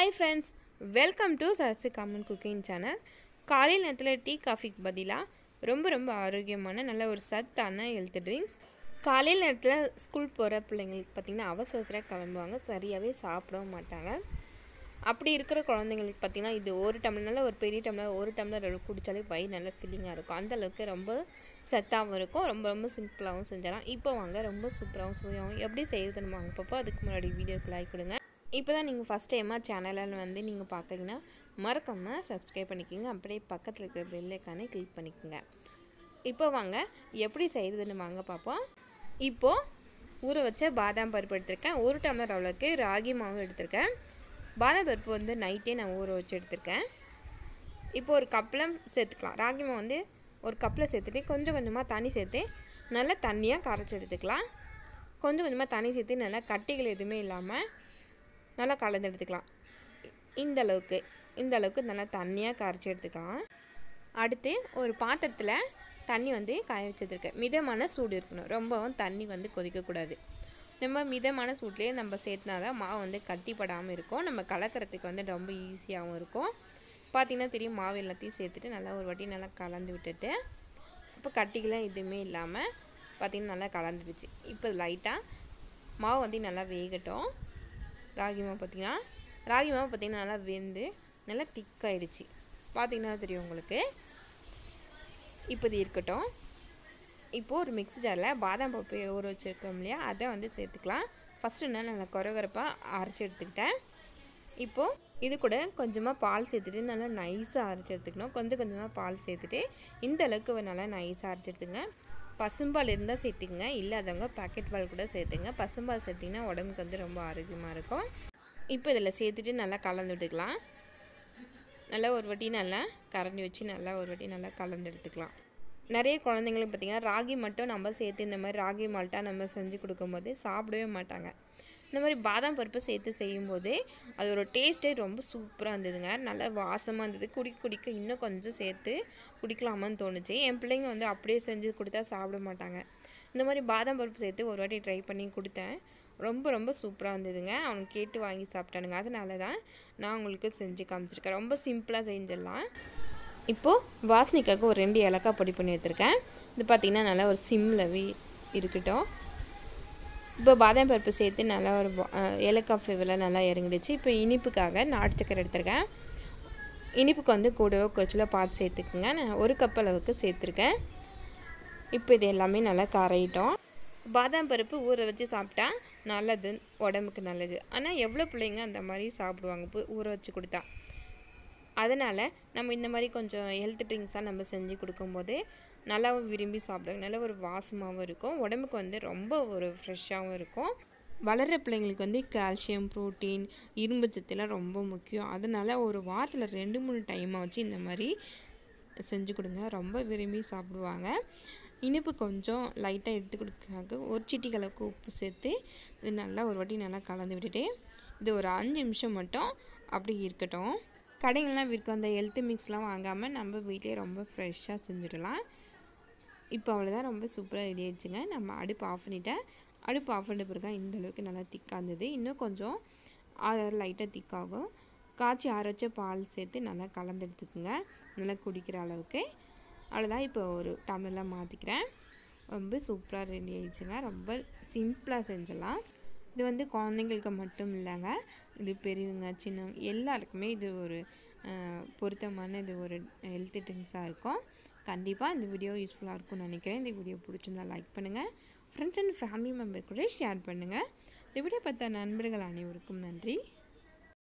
hi friends welcome to Sarasu common cooking channel காலை நேரத்தில் tea காஃபிக்கு பதிலாக ரொம்ப ரொம்ப ஆரோக்கியமான நல்ல ஒரு சத்தான ஹெல்த் ட்ரிங்க்ஸ் காலையில் நேரத்தில் ஸ்கூல் போகிற பிள்ளைங்களுக்கு பார்த்திங்கன்னா அவசர அவசரம் கிளம்புவாங்க சரியாகவே சாப்பிடவும் மாட்டாங்க அப்படி இருக்கிற குழந்தைங்களுக்கு பார்த்திங்கன்னா இது ஒரு டம்ளர்னால ஒரு பெரிய டம்ளர் ஒரு டம்ளர் அளவு குடித்தாலே வயிறு நல்லா ஃபில்லிங்காக இருக்கும் அந்த அளவுக்கு ரொம்ப சத்தாகவும் இருக்கும் ரொம்ப ரொம்ப சிம்பிளாகவும் செஞ்சிடலாம் இப்போ வாங்க ரொம்ப சூப்பராகவும் சுவையாகவும் எப்படி செய்யுதுன்னு வாங்க பார்ப்போம் அதுக்கு முன்னாடி வீடியோக்கு லைக் கொடுங்க இப்போ தான் நீங்கள் ஃபஸ்ட் டைமாக சேனலில் வந்து நீங்கள் பார்க்குறீங்கன்னா மறக்காமல் சப்ஸ்கிரைப் பண்ணிக்கோங்க அப்படியே பக்கத்தில் இருக்கிற பெல்லைக்கானே கிளிக் பண்ணிக்கோங்க இப்போ வாங்க எப்படி செய்கிறதுன்னு வாங்க பார்ப்போம் இப்போது ஊற வச்ச பாதாம் பருப்பு எடுத்திருக்கேன் ஒரு டம்ளர் அவ்வளோக்கு ராகி மாவு எடுத்திருக்கேன் பாதாம் பருப்பு வந்து நைட்டே நான் ஊற வச்சு எடுத்திருக்கேன் இப்போ ஒரு கப்பில் சேர்த்துக்கலாம் ராகி மாவு வந்து ஒரு கப்பில் சேர்த்துட்டு கொஞ்சம் கொஞ்சமாக தண்ணி சேர்த்து நல்லா தண்ணியாக கரைச்சி எடுத்துக்கலாம் கொஞ்சம் கொஞ்சமாக தண்ணி சேர்த்து நல்லா கட்டிகள் எதுவுமே இல்லாமல் நல்லா கலந்து எடுத்துக்கலாம் இந்த அளவுக்கு இந்த அளவுக்கு நல்லா தண்ணியாக கரைச்சி எடுத்துக்கலாம் அடுத்து ஒரு பாத்திரத்தில் தண்ணி வந்து காய வச்சுருக்கேன் மிதமான சூடு இருக்கணும் ரொம்பவும் தண்ணி வந்து கொதிக்கக்கூடாது நம்ம மிதமான சூட்லேயே நம்ம சேர்த்துனா தான் மாவு வந்து கட்டிப்படாமல் இருக்கும் நம்ம கலக்கிறதுக்கு வந்து ரொம்ப ஈஸியாகவும் இருக்கும் பார்த்திங்கன்னா தெரியும் மாவு எல்லாத்தையும் சேர்த்துட்டு நல்லா ஒரு வாட்டி நல்லா கலந்து விட்டுட்டு இப்போ கட்டிக்கெலாம் எதுவுமே இல்லாமல் பார்த்திங்கன்னா நல்லா கலந்துடுச்சு இப்போ லைட்டாக மாவு வந்து நல்லா வேகட்டும் ராகி மாவு பார்த்திங்கன்னா ராகி மாவு பார்த்திங்கன்னா நல்லா வெந்து நல்லா திக்காயிடுச்சு பார்த்திங்கன்னா தெரியும் உங்களுக்கு இப்போ இது இருக்கட்டும் இப்போது ஒரு மிக்ஸி ஜாரில் பாதாம் பருப்பு ஊற வச்சுருக்கோம் இல்லையா அதை வந்து சேர்த்துக்கலாம் ஃபஸ்ட்டு நான் நல்லா குறகுறப்பாக அரைச்சி எடுத்துக்கிட்டேன் இப்போது இது கூட கொஞ்சமாக பால் சேர்த்துட்டு நல்லா நைஸாக அரைச்சி எடுத்துக்கணும் கொஞ்சம் கொஞ்சமாக பால் சேர்த்துட்டு இந்த அளவுக்கு நல்லா நைஸாக அரைச்சி எடுத்துங்க பசும்பால் இருந்தால் சேர்த்துக்குங்க இல்லாதவங்க பாக்கெட் பால் கூட சேர்த்துங்க பசும்பால் சேர்த்திங்கன்னா உடம்புக்கு வந்து ரொம்ப ஆரோக்கியமாக இருக்கும் இப்போ இதில் சேர்த்துட்டு நல்லா கலந்து விட்டுக்கலாம் நல்லா ஒரு வாட்டி நல்லா கரண்டி வச்சு நல்லா ஒரு வாட்டி நல்லா கலந்து எடுத்துக்கலாம் நிறைய குழந்தைங்களுக்கு பார்த்திங்கன்னா ராகி மட்டும் நம்ம சேர்த்து இந்த மாதிரி ராகி மால்ட்டா நம்ம செஞ்சு கொடுக்கும்போது சாப்பிடவே மாட்டாங்க இந்த மாதிரி பாதாம் பருப்பு சேர்த்து செய்யும்போது அதோட டேஸ்ட்டே ரொம்ப சூப்பராக இருந்ததுங்க நல்லா வாசமாக இருந்தது குடிக்க குடிக்க இன்னும் கொஞ்சம் சேர்த்து குடிக்கலாமான்னு தோணுச்சு என் பிள்ளைங்க வந்து அப்படியே செஞ்சு கொடுத்தா சாப்பிட மாட்டாங்க இந்த மாதிரி பாதாம் பருப்பு சேர்த்து ஒரு வாட்டி ட்ரை பண்ணி கொடுத்தேன் ரொம்ப ரொம்ப சூப்பராக இருந்ததுங்க அவனுக்கு கேட்டு வாங்கி சாப்பிட்டானுங்க அதனால தான் நான் உங்களுக்கு செஞ்சு காமிச்சிருக்கேன் ரொம்ப சிம்பிளாக செஞ்சிடலாம் இப்போது வாசனைக்காக ஒரு ரெண்டு ஏலக்காய் பொடி பண்ணி எடுத்திருக்கேன் இது பார்த்திங்கன்னா நல்லா ஒரு சிம்மில் இருக்கட்டும் இப்போ பாதாம் பருப்பு சேர்த்து நல்லா ஒரு ஏலக்காய் ஃப்ளேவரில் நல்லா இறங்கிடுச்சு இப்போ இனிப்புக்காக நாட்டு சக்கரை எடுத்திருக்கேன் இனிப்புக்கு வந்து கூடவோ கொஞ்சம் பார்த்து சேர்த்துக்குங்க நான் ஒரு கப் அளவுக்கு சேர்த்துருக்கேன் இப்போ இது எல்லாமே நல்லா கரையிட்டோம் பாதாம் பருப்பு ஊற வச்சு சாப்பிட்டா நல்லது உடம்புக்கு நல்லது ஆனால் எவ்வளோ பிள்ளைங்க அந்த மாதிரி சாப்பிடுவாங்க ஊற வச்சு கொடுத்தா அதனால் நம்ம இந்த மாதிரி கொஞ்சம் ஹெல்த் ட்ரிங்க்ஸாக நம்ம செஞ்சு கொடுக்கும்போது நல்லாவும் விரும்பி சாப்பிடுவாங்க நல்ல ஒரு வாசமாகவும் இருக்கும் உடம்புக்கு வந்து ரொம்ப ஒரு ஃப்ரெஷ்ஷாகவும் இருக்கும் வளர்கிற பிள்ளைங்களுக்கு வந்து கால்சியம் ப்ரோட்டீன் இரும்பு சத்துலாம் ரொம்ப முக்கியம் அதனால் ஒரு வாரத்தில் ரெண்டு மூணு டைமாக வச்சு இந்த மாதிரி செஞ்சு கொடுங்க ரொம்ப விரும்பி சாப்பிடுவாங்க இனிப்பு கொஞ்சம் லைட்டாக எடுத்து கொடுக்காக ஒரு சிட்டி அளவுக்கு உப்பு சேர்த்து இது நல்லா ஒரு வாட்டி நல்லா கலந்து விட்டுட்டு இது ஒரு அஞ்சு நிமிஷம் மட்டும் அப்படி இருக்கட்டும் கடைகள்லாம் விற்கும் அந்த ஹெல்த் மிக்ஸ்லாம் வாங்காமல் நம்ம வீட்டிலே ரொம்ப ஃப்ரெஷ்ஷாக செஞ்சிடலாம் இப்போ அவ்வளோதான் ரொம்ப சூப்பராக ரெடி ஆயிடுச்சுங்க நம்ம அடுப்பு ஆஃப் பண்ணிட்டேன் அடுப்பு ஆஃப் பண்ணிட்ட பிறகு இந்த அளவுக்கு நல்லா திக்காக இருந்தது இன்னும் கொஞ்சம் லைட்டாக திக்காகும் காய்ச்சி ஆற வச்ச பால் சேர்த்து நல்லா கலந்து எடுத்துக்கோங்க நல்லா குடிக்கிற அளவுக்கு அவ்வளோதான் இப்போ ஒரு டம்ளர்லாம் மாற்றிக்கிறேன் ரொம்ப சூப்பராக ரெடி ஆயிடுச்சுங்க ரொம்ப சிம்பிளாக செஞ்சிடலாம் இது வந்து குழந்தைங்களுக்கு மட்டும் இல்லைங்க இது பெரியவங்க சின்னவங்க எல்லாருக்குமே இது ஒரு பொருத்தமான இது ஒரு ஹெல்த் ட்ரிங்க்ஸாக இருக்கும் கண்டிப்பாக இந்த வீடியோ யூஸ்ஃபுல்லாக இருக்கும்னு நினைக்கிறேன் இந்த வீடியோ பிடிச்சிருந்தா லைக் பண்ணுங்கள் ஃப்ரெண்ட்ஸ் அண்ட் ஃபேமிலி மெம்பர் கூட ஷேர் பண்ணுங்கள் இந்த வீடியோ பார்த்த நண்பர்கள் அனைவருக்கும் நன்றி